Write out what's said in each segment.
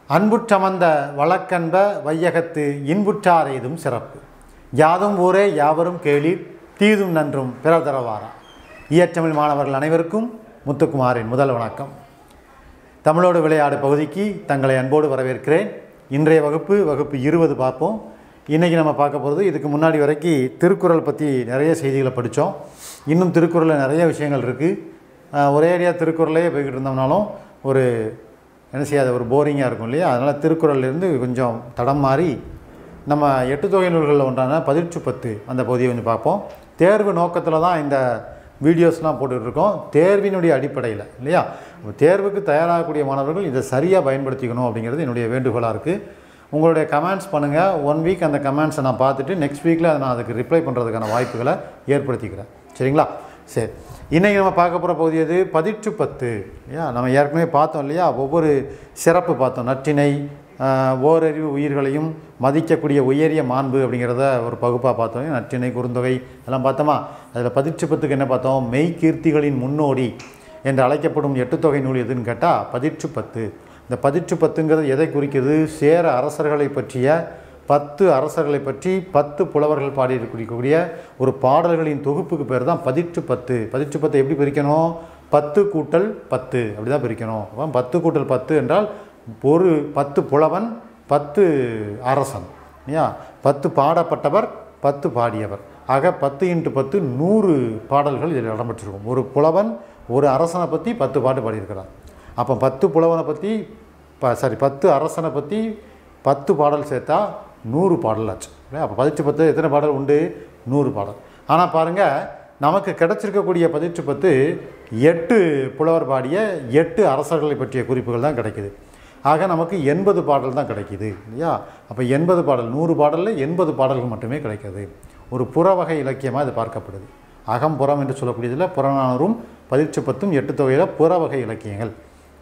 அன்புற்றமர்ந்த வழக்கன்ப வையகத்து இன்புற்றார் எய்தும் சிறப்பு யாதும் ஊரே யாவரும் கேளீர் தீதும் நன்றும் பிறர் தரவாரா இயற்றமிழ் மாணவர்கள் அனைவருக்கும் முத்துக்குமாரின் முதல் வணக்கம் தமிழோடு விளையாடு பகுதிக்கு தங்களை அன்போடு வரவேற்கிறேன் இன்றைய வகுப்பு வகுப்பு இருபது பார்ப்போம் இன்றைக்கி நம்ம பார்க்க போகிறது இதுக்கு முன்னாடி வரைக்கும் திருக்குறள் பற்றி நிறைய செய்திகளை படித்தோம் இன்னும் திருக்குறளில் நிறைய விஷயங்கள் இருக்குது ஒரே அடியாக திருக்குறளையே போய்கிட்டு இருந்தோம்னாலும் ஒரு என்ன செய்யாத ஒரு போரிங்காக இருக்கும் இல்லையா அதனால் திருக்குறள்லேருந்து கொஞ்சம் தடம் மாறி நம்ம எட்டு தொகை நூல்களில் ஒன்றான பதிற்று பத்து அந்த பகுதியை கொஞ்சம் பார்ப்போம் தேர்வு நோக்கத்தில் தான் இந்த வீடியோஸ்லாம் போட்டுட்ருக்கோம் தேர்வினுடைய அடிப்படையில் இல்லையா அப்ப தேர்வுக்கு தயாராகக்கூடிய மாணவர்கள் இதை சரியாக பயன்படுத்திக்கணும் அப்படிங்கிறது என்னுடைய வேண்டுகோளாக இருக்குது உங்களுடைய கமெண்ட்ஸ் பண்ணுங்கள் ஒன் வீக் அந்த கமெண்ட்ஸை நான் பார்த்துட்டு நெக்ஸ்ட் வீக்கில் நான் அதுக்கு ரிப்ளை பண்ணுறதுக்கான வாய்ப்புகளை ஏற்படுத்திக்கிறேன் சரிங்களா சரி இன்றைக்கி நம்ம பார்க்க போகிற பகுதி எது பதிற்று பத்து இல்லையா நம்ம ஏற்கனவே பார்த்தோம் இல்லையா ஒவ்வொரு சிறப்பு பார்த்தோம் நற்றினை ஆஹ், ஓரறிவு உயிர்களையும் மதிக்கக்கூடிய உயரிய மாண்பு அப்படிங்கிறத ஒரு பகுப்பாக பார்த்தோம் நற்றினை குறுந்தொகை எல்லாம் பார்த்தோமா அதில் பதிற்று பத்துக்கு என்ன பார்த்தோம் மெய்கீர்த்திகளின் முன்னோடி என்று அழைக்கப்படும் எட்டுத்தொகை நூல் எதுன்னு கேட்டால் பதிற்று பத்து இந்த பதிற்று பத்துங்கிறது எதை குறிக்கிறது சேர அரசர்களை பற்றிய பத்து அரசர்களை பற்றி பத்து புலவர்கள் பாடியிருக்கக்கூடிய ஒரு பாடல்களின் தொகுப்புக்கு பேர் தான் பதிற்று பத்து பதிற்று பத்தை எப்படி பிரிக்கணும் பத்து கூட்டல் பத்து அப்படி தான் பிரிக்கணும் அப்போ பத்து கூட்டல் பத்து என்றால் ஒரு பத்து புலவன் பத்து அரசன் இல்லையா பத்து பாடப்பட்டவர் பத்து பாடியவர் ஆக பத்து இன்ட்டு பத்து நூறு பாடல்கள் இதில் இடம்பெற்றிருக்கும் ஒரு புலவன் ஒரு அரசனை பற்றி பத்து பாட்டு பாடியிருக்கிறார் அப்போ பத்து புலவனை பற்றி ப சாரி பத்து அரசனை பற்றி பத்து பாடல் சேர்த்தா நூறு பாடல் ஆச்சு இல்லையா அப்போ பதிற்று பத்து எத்தனை பாடல் உண்டு நூறு பாடல் ஆனால் பாருங்கள் நமக்கு கிடைச்சிருக்கக்கூடிய பதிற்று பத்து எட்டு புலவர் பாடிய எட்டு அரசர்களை பற்றிய குறிப்புகள் தான் கிடைக்குது ஆக நமக்கு எண்பது பாடல் தான் கிடைக்குது இல்லையா அப்போ எண்பது பாடல் நூறு பாடலில் எண்பது பாடல்கள் மட்டுமே கிடைக்குது ஒரு புறவகை இலக்கியமாக இது பார்க்கப்படுது அகம் புறம் என்று சொல்லக்கூடியதில் புறநானூறும் பதிற்று பத்தும் எட்டு தொகையில் புறவகை இலக்கியங்கள்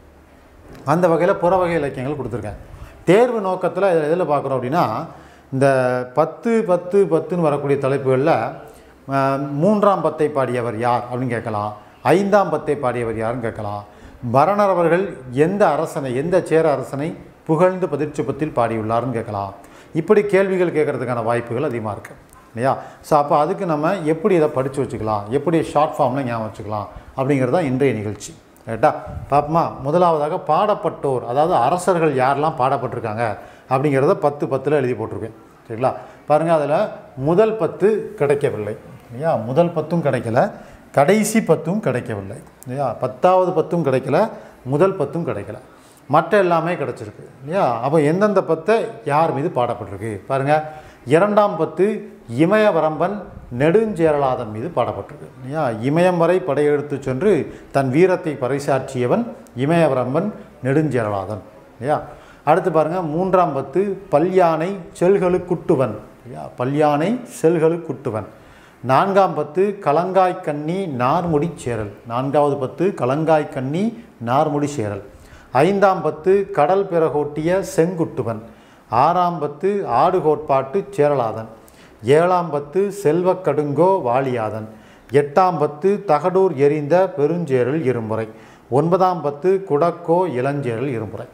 அந்த வகையில் புறவகை இலக்கியங்கள் கொடுத்துருக்கேன் தேர்வு நோக்கத்தில் இதில் எதில் பார்க்குறோம் அப்படின்னா இந்த பத்து பத்து பத்துன்னு வரக்கூடிய தலைப்புகளில் அஹ், மூன்றாம் பத்தை பாடியவர் யார் அப்படின்னு கேட்கலாம் ஐந்தாம் பத்தை பாடியவர் யாருன்னு கேட்கலாம் பரணர் அவர்கள் எந்த அரசனை எந்த சேர அரசனை புகழ்ந்து பதிற்று பத்தில் பாடியுள்ளார்னு கேட்கலாம் இப்படி கேள்விகள் கேட்கறதுக்கான வாய்ப்புகள் அதிகமாக இருக்குது இல்லையா ஸோ அப்போ அதுக்கு நம்ம எப்படி இதை படித்து வச்சுக்கலாம் எப்படி ஷார்ட் ஃபார்மில் ஞாபகம் வச்சுக்கலாம் அப்படிங்கிறது தான் இன்றைய நிகழ்ச்சி ரைட்டா பாப்பமா முதலாவதாக பாடப்பட்டோர் அதாவது அரசர்கள் யாரெல்லாம் பாடப்பட்டிருக்காங்க அப்படிங்கிறத பத்து பத்தில் எழுதி போட்டிருக்கேன் சரிங்களா பாருங்கள் அதில் முதல் பத்து கிடைக்கவில்லை இல்லையா முதல் பத்தும் கிடைக்கல கடைசி பத்தும் கிடைக்கவில்லை இல்லையா பத்தாவது பத்தும் கிடைக்கல முதல் பத்தும் கிடைக்கல மற்ற எல்லாமே கிடச்சிருக்கு இல்லையா அப்போ எந்தெந்த பத்தை யார் மீது பாடப்பட்டிருக்கு பாருங்கள் இரண்டாம் பத்து இமயவரம்பன் நெடுஞ்சேரலாதன் மீது பாடப்பட்டிருக்கு இல்லையா இமயம் வரை படையெடுத்து சென்று தன் வீரத்தை பறைசாற்றியவன் இமயவரம்பன் நெடுஞ்சேரலாதன் இல்லையா அடுத்து பாருங்கள் மூன்றாம் பத்து பல்யானை செல்களுக்குட்டுவன் இல்லையா பல்யானை செல்களுக்குட்டுவன் நான்காம் பத்து கலங்காய் கண்ணி நார்முடி சேரல் நான்காவது பத்து கலங்காய் கண்ணி நார்முடி சேரல் ஐந்தாம் பத்து கடல் பிறகோட்டிய செங்குட்டுவன் ஆறாம் பத்து ஆடு கோட்பாட்டு சேரலாதன் ஏழாம் பத்து செல்வக் கடுங்கோ வாலியாதன் எட்டாம் பத்து தகடூர் எரிந்த பெருஞ்சேரல் இருமுறை ஒன்பதாம் பத்து குடக்கோ இளஞ்சேரல் இருமுறை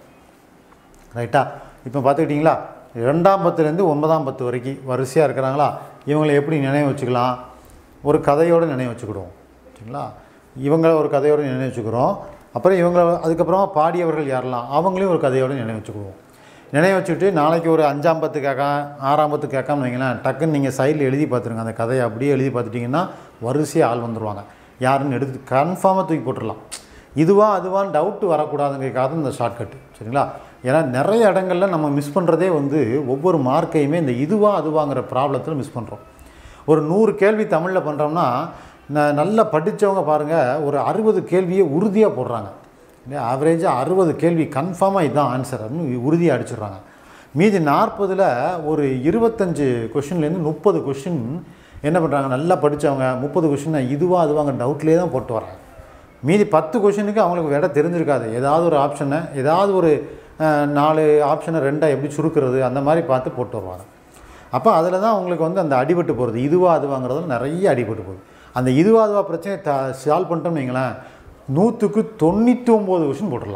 ரைட்டா இப்போ பார்த்துக்கிட்டிங்களா ரெண்டாம் பத்துலேருந்து ஒன்பதாம் பத்து வரைக்கும் வரிசையாக இருக்கிறாங்களா இவங்களை எப்படி நினைவு வச்சுக்கலாம் ஒரு கதையோடு நினைவு வச்சுக்கிடுவோம் சரிங்களா இவங்கள ஒரு கதையோடு நினைவு வச்சுக்கிறோம் அப்புறம் இவங்கள அதுக்கப்புறமா பாடியவர்கள் யாரெல்லாம் அவங்களையும் ஒரு கதையோடு நினைவு வச்சுக்கிடுவோம் நினைவு வச்சுக்கிட்டு நாளைக்கு ஒரு அஞ்சாம் பத்து கேட்க ஆறாம் பத்து கேட்காம வைங்களேன் டக்குன்னு நீங்கள் சைடில் எழுதி பார்த்துருங்க அந்த கதையை அப்படியே எழுதி பார்த்துட்டிங்கன்னா வரிசையாக ஆள் வந்துடுவாங்க யாருன்னு எடுத்து கன்ஃபார்மாக தூக்கி போட்டுடலாம் இதுவா அதுவான்னு டவுட்டு வரக்கூடாதுங்கிறதுக்காக தான் இந்த ஷார்ட்கட் சரிங்களா ஏன்னா நிறைய இடங்கள்ல நம்ம மிஸ் பண்ணுறதே வந்து ஒவ்வொரு மார்க்கையுமே இந்த இதுவா அதுவாங்கிற ப்ராப்ளத்தில் மிஸ் பண்ணுறோம் ஒரு நூறு கேள்வி தமிழில் பண்ணுறோம்னா ந- நல்லா படித்தவங்க பாருங்கள் ஒரு அறுபது கேள்வியை உறுதியாக போடுறாங்க ஆவரேஜாக அறுபது கேள்வி கன்ஃபார்மாக இதுதான் ஆன்சர் அப்படின்னு உறுதியாக அடிச்சிடுறாங்க மீதி நாற்பதில் ஒரு இருபத்தஞ்சு கொஷின்லேருந்து முப்பது கொஷின் என்ன பண்ணுறாங்க நல்லா படித்தவங்க முப்பது கொஷின் இதுவா அதுவாங்க டவுட்லேயே தான் போட்டு வராங்க மீதி பத்து கொஷினுக்கு அவங்களுக்கு விட தெரிஞ்சிருக்காது ஏதாவது ஒரு ஆப்ஷனை ஏதாவது ஒரு அஹ், நாலு ஆப்ஷனை ரெண்டாக எப்படி சுருக்கிறது அந்த மாதிரி பார்த்து போட்டு வருவாங்க அப்போ அதில் தான் உங்களுக்கு வந்து அந்த அடிபட்டு போகிறது இதுவா அதுவாங்கிறதுல நிறைய அடிபட்டு போகுது அந்த இதுவா அதுவா பிரச்சனையை த சால்வ் பண்ணிட்டோம்னு வைங்களேன் நூற்றுக்கு தொண்ணூற்றி ஒம்பது கொஷின் போட்டுடலாம்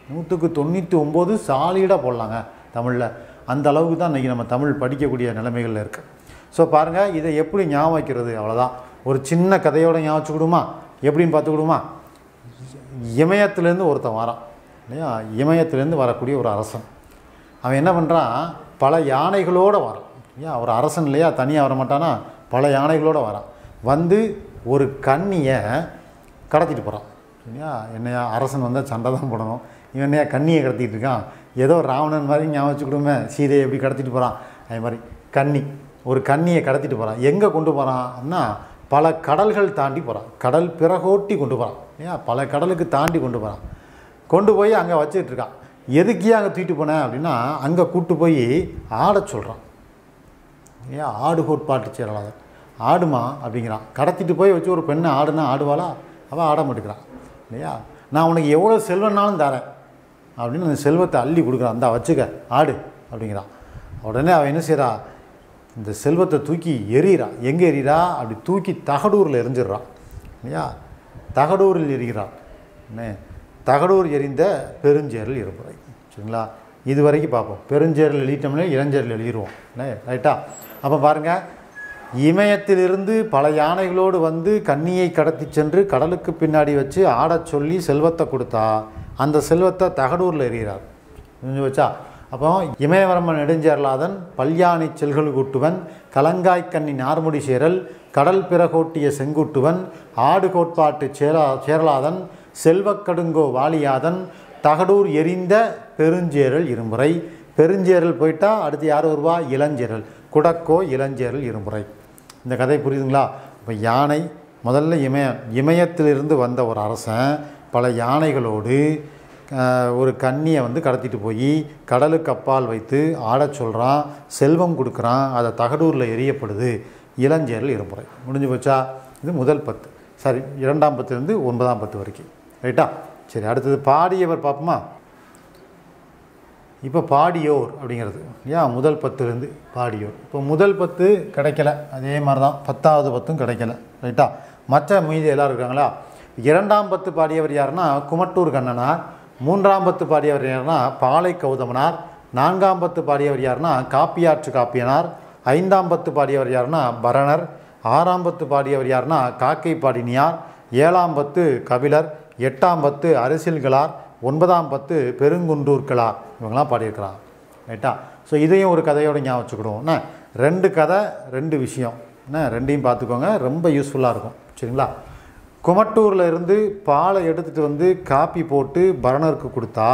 நூற்றுக்கு தொண்ணூற்றி ஒம்பது சாலிடாக போடலாங்க தமிழில் அந்த அளவுக்கு தான் இன்றைக்கி நம்ம தமிழ் படிக்கக்கூடிய நிலைமைகளில் இருக்குது ஸோ பாருங்கள் இதை எப்படி ஞாபகம் வைக்கிறது அவ்வளோதான் ஒரு சின்ன கதையோட ஞாபகம் வச்சுக்கிடுமா எப்படின்னு பார்த்துக்கிடுமா இமயத்துலேருந்து ஒருத்தன் வரான் இல்லையா இமயத்துலேருந்து வரக்கூடிய ஒரு அரசன் அவன் என்ன பண்ணுறான் பல யானைகளோடு வரான் ஏன் ஒரு அரசன் இல்லையா தனியாக வர மாட்டானா பல யானைகளோடு வரான் வந்து ஒரு கன்னியை கடத்திட்டு போகிறான் இல்லையா என்னையா அரசன் வந்தால் சண்டை தான் போடணும் இவன் என்னையா கன்னியை கடத்திட்டு இருக்கான் ஏதோ ராவணன் மாதிரி ஞாபகம் வச்சுக்கிடுமே சீதையை எப்படி கடத்திட்டு போகிறான் அதே மாதிரி கன்னி ஒரு கன்னியை கடத்திட்டு போகிறான் எங்கே கொண்டு போகிறான்னா பல கடல்கள் தாண்டி போகிறான் கடல் பிறகோட்டி கொண்டு போகிறான் இல்லையா பல கடலுக்கு தாண்டி கொண்டு போகிறான் கொண்டு போய் அங்கே வச்சுக்கிட்டு இருக்கான் எதுக்கே அங்கே தூக்கிட்டு போனேன் அப்படின்னா அங்கே கூட்டு போய் ஆடச் சொல்கிறான் ஏன் ஆடு கோட்பாட்டு செயலாளர் ஆடுமா அப்படிங்கிறான் கடத்திட்டு போய் வச்சு ஒரு பெண்ணை ஆடுனா ஆடுவாளா அவள் ஆட மாட்டேங்கிறான் இல்லையா நான் உனக்கு எவ்வளோ செல்வனாலும் தரேன் அப்படின்னு அந்த செல்வத்தை அள்ளி கொடுக்குறான் அந்த வச்சுக்க ஆடு அப்படிங்கிறான் உடனே அவன் என்ன செய்கிறா இந்த செல்வத்தை தூக்கி எறிகிறா எங்கே எறிகிறா அப்படி தூக்கி தகடூரில் எரிஞ்சிடுறான் இல்லையா தகடூரில் எரிகிறான் என்ன தகடூர் எரிந்த பெருஞ்சேரல் இருமுறை சரிங்களா இது வரைக்கும் பார்ப்போம் பெருஞ்சேரல் எழுதிட்டோம்னா இளஞ்சேரல் எழுதிடுவோம் என்ன ரைட்டா அப்போ பாருங்கள் இமயத்திலிருந்து பல யானைகளோடு வந்து கன்னியை கடத்தி சென்று கடலுக்கு பின்னாடி வச்சு ஆடச் சொல்லி செல்வத்தை கொடுத்தா அந்த செல்வத்தை தகடூரில் எறிகிறார் புரிஞ்சு வச்சா அப்போ இமயவரமன் நெடுஞ்சேரலாதன் பல்யாணி செல்கள் கூட்டுவன் கலங்காய்க்கண்ணி நார்முடி சேரல் கடல் பிறகோட்டிய செங்குட்டுவன் ஆடு கோட்பாட்டு சேரா சேரலாதன் செல்வக்கடுங்கோ வாலியாதன் தகடூர் எரிந்த பெருஞ்சேரல் இருமுறை பெருஞ்சேரல் போயிட்டா அடுத்து யார் வருவா இளஞ்சேரல் குடக்கோ இளஞ்சேரல் இருமுறை இந்த கதை புரியுதுங்களா இப்போ யானை முதல்ல இமய இமயத்திலிருந்து வந்த ஒரு அரசன் பல யானைகளோடு ஆஹ், ஒரு கன்னியை வந்து கடத்திட்டு போய் கடலுக்கு அப்பால் வைத்து ஆடச் சொல்கிறான் செல்வம் கொடுக்குறான் அதை தகடூரில் எரியப்படுது இளஞ்சேரல் இருமுறை முடிஞ்சு போச்சா இது முதல் பத்து சரி இரண்டாம் பத்துலேருந்து ஒன்பதாம் பத்து வரைக்கும் ரைட்டா சரி அடுத்தது பாடியவர் பார்ப்போமா இப்போ பாடியோர் அப்படிங்கிறது ஏன் முதல் பத்துலேருந்து பாடியோர் இப்போ முதல் பத்து கிடைக்கல அதே மாதிரி தான் பத்தாவது பத்தும் கிடைக்கல ரைட்டா மற்ற மீதி எல்லாரும் இருக்காங்களா இரண்டாம் பத்து பாடியவர் யாருன்னா குமட்டூர் கண்ணனார் மூன்றாம் பத்து பாடியவர் யாருன்னா பாலை கௌதமனார் நான்காம் பத்து பாடியவர் யாருன்னா காப்பியாற்று காப்பியனார் ஐந்தாம் பத்து பாடியவர் யாருன்னா பரணர் ஆறாம் பத்து பாடியவர் யாருன்னா காக்கை பாடினியார் ஏழாம் பத்து கபிலர் எட்டாம் பத்து அரசியல்களார் ஒன்பதாம் பத்து பெருங்குன்றூர்களார் இவங்கெல்லாம் பாடியிருக்கிறாங்க ரைட்டா ஸோ இதையும் ஒரு கதையோட ஞாபகம் வச்சுக்கிடுவோம் என்ன ரெண்டு கதை ரெண்டு விஷயம் என்ன ரெண்டையும் பார்த்துக்கோங்க ரொம்ப யூஸ்ஃபுல்லாக இருக்கும் சரிங்களா குமட்டூரில் இருந்து பாலை எடுத்துகிட்டு வந்து காப்பி போட்டு பரணருக்கு கொடுத்தா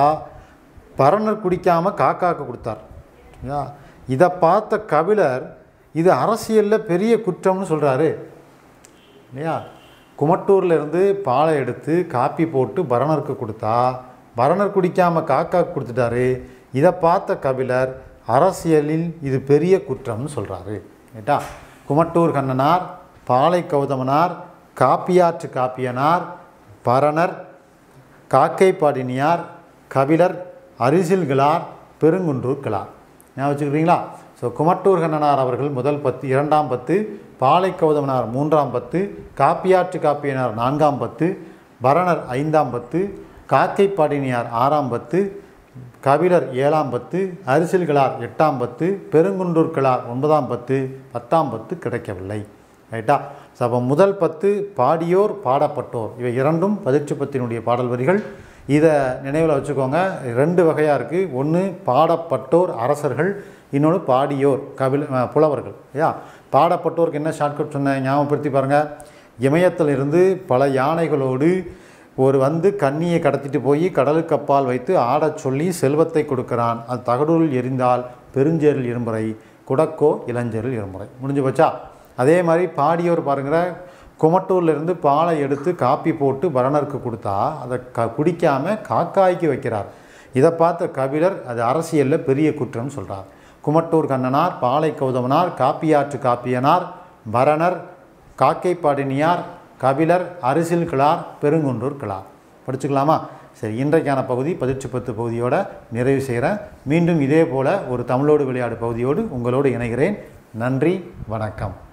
பரணர் குடிக்காமல் காக்காக்கு கொடுத்தார் சரிங்களா இதை பார்த்த கபிலர் இது அரசியலில் பெரிய குற்றம்னு சொல்கிறாரு இல்லையா குமட்டூர்ல இருந்து பாலை எடுத்து காப்பி போட்டு பரணருக்கு கொடுத்தா பரணர் குடிக்காமல் காக்கா கொடுத்துட்டாரு இதை பார்த்த கபிலர் அரசியலில் இது பெரிய குற்றம்னு சொல்கிறாரு ரைட்டா குமட்டூர் கண்ணனார் பாலை கௌதமனார் காப்பியாற்று காப்பியனார் பரணர் காக்கை பாடினியார் கபிலர் அரிசில்கிளார் பெருங்குன்றூர் கிளார் ஞாபகம் வச்சுக்கிறீங்களா ஸோ குமட்டூர் கண்ணனார் அவர்கள் முதல் பத்து இரண்டாம் பத்து பாலை கௌதமனார் மூன்றாம் பத்து காப்பியாற்று காப்பியனார் நான்காம் பத்து பரணர் ஐந்தாம் பத்து காக்கை பாடினியார் ஆறாம் பத்து கபிலர் ஏழாம் பத்து அரிசில்கிளார் எட்டாம் பத்து பெருங்குன்றூர் கிளார் ஒன்பதாம் பத்து பத்தாம் பத்து கிடைக்கவில்லை ரைட்டா ஸோ அப்போ முதல் பத்து பாடியோர் பாடப்பட்டோர் இவை இரண்டும் பதிற்று பத்தினுடைய பாடல் வரிகள் இதை நினைவில் வச்சுக்கோங்க ரெண்டு வகையாக இருக்குது ஒன்று பாடப்பட்டோர் அரசர்கள் இன்னொன்று பாடியோர் கபில அஹ், புலவர்கள் ஐயா பாடப்பட்டோருக்கு என்ன ஷார்ட்கட் சொன்னேன் ஞாபகப்படுத்தி பாருங்கள் இமயத்தில் இருந்து பல யானைகளோடு ஒரு வந்து கன்னியை கடத்திட்டு போய் கடலுக்கு அப்பால் வைத்து ஆடச் சொல்லி செல்வத்தை கொடுக்கிறான் அது தகடூரில் எரிந்தால் பெருஞ்சேரில் இருமுறை குடக்கோ இளஞ்சேரில் இருமுறை முடிஞ்சு போச்சா அதே மாதிரி பாடியோர் பாருங்கிற குமட்டூர்ல இருந்து பாலை எடுத்து காப்பி போட்டு பரணருக்கு கொடுத்தா அதை க குடிக்காமல் காக்காய்க்கு வைக்கிறார் இதை பார்த்த கபிலர் அது அரசியலில் பெரிய குற்றம்னு சொல்கிறார் குமட்டூர் கண்ணனார் பாலை கௌதமனார் காப்பியாற்று காப்பியனார் பரணர் காக்கை பாடினியார் கபிலர் அரிசில் கிளார் பெருங்குன்றூர் கிளார் படிச்சுக்கலாமா சரி இன்றைக்கான பகுதி பதிற்று பத்து பகுதியோட நிறைவு செய்கிறேன் மீண்டும் இதே போல் ஒரு தமிழோடு விளையாடு பகுதியோடு உங்களோடு இணைகிறேன் நன்றி வணக்கம்